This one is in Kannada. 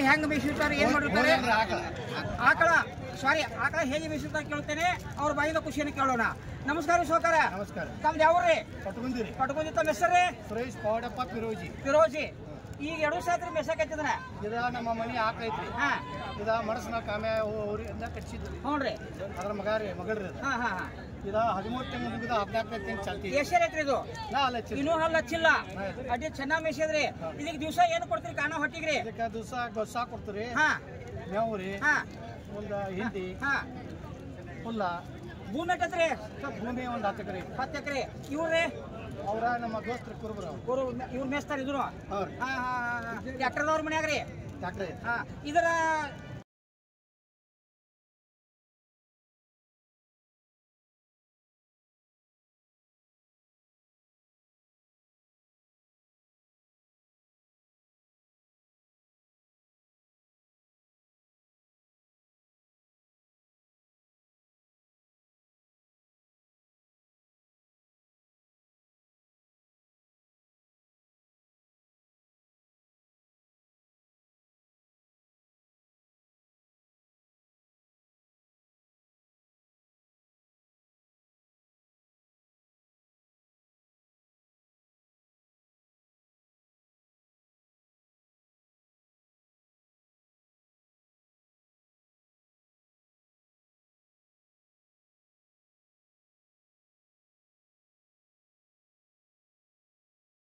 ಹೆಂಗ್ ಮೇಯಿಸಿರ್ತಾರೆ ಏನ್ ಮಾಡಿರ್ತಾರೆ ಆಕಳ ಸಾರಿ ಆಕಳ ಹೇಗೆ ಮೇಯಿಸಿರ್ತಾರೆ ಕೇಳ್ತೇನೆ ಅವ್ರ ಬಾಯಿಂದ ಖುಷಿಯನ್ನು ಕೇಳೋಣ ನಮಸ್ಕಾರ ಸೋಕಾರ ನಮಸ್ಕಾರ ತಮ್ದು ಯಾವ್ರಿ ಕಟ್ಕೊಂದಿರಿ ಕಟ್ಕೊಂಡಿ ತಮ್ಮ ಹೆಸರೇ ಸುರೇಶ್ ಪವಾಡಪ್ಪ ಪಿರೋಜಿ ಫಿರೋಜಿ ಈಗ ಎರಡು ಸಾತ್ರಿ ಮೆಸಕತ್ತಿದನ ಇದ ನಮ್ಮ ಮನೆ ಆಕೈತ್ರಿ ಹಾ ಇದ ಮಡಸ್ನ ಕಾಮ್ಯ ಊರಿ ಎಲ್ಲ ಕಟ್ಸಿದ್ರಿ ಹ್ಞೂನ್ರಿ ಅದ್ರ ಮಗ ರೀ ಮಗಳ್ರಿ ಅದು. ಹಾ ಹಾ ಹಾ ಇದ ಹದಿಮೂರು ತಿಂಗಳು ಮುಗಿದ ಹದಿನಾಲ್ಕನೇ ತಿಂಗಳು ಚಾಲ್ತಿ ಎಷ್ಟೇ ಐತ್ರಿ ಇದು ನಾ ಅಲ್ಲ ಹಚ್ಚಿದ್ರಿ. ಇನ್ನೂ ಹಲ್ಲ ಹಚ್ಚಿಲ್ಲ ಅಡ್ಡಿ ಚೆನ್ನಾಗ್ ಮೇಯಿಸಿದ್ರಿ ಇದಕ್ಕೆ ದಿವಸ ಏನು ಕೊಡ್ತೀರಿ ಕಾಣ ಹೊಟ್ಟಿಗ್ರಿ ಇದಕ್ಕೆ ದಿವಸ ಗೊಸ್ಸ ಕೊಡ್ತೀರಿ ಹಾ ಮೇವು ರೀ ಹಾ ಒಂದು ಹಿಂಡಿ ಹಾ ಹುಲ್ಲ ಭೂಮಿ ಎಟ್ಟತ್ರಿ ಸ್ವಲ್ಪ ಭೂಮಿ ಒಂದು ಹತ್ತು ಎಕರೆ ಹತ್ತು ಎಕರೆ ಇವ್ರಿ ಅವ್ರ ನಮ್ಮ ದೋಸ್ತ್ರ ಕುರುಬ್ರು ಅವ್ರು ಇವ್ರು ಇವ್ರು ಮೇಯಿಸ್ತಾರ ಇದ್ರು ಅವ್ರಿ ಹಾ ಹಾ ಟ್ರ್ಯಾಕ್ಟರ್ದವ್ರ ಮನ್ಯಾಗ ರೀ ಡಾಕ್ಟ್ರೆ ಹಾ ಇದರ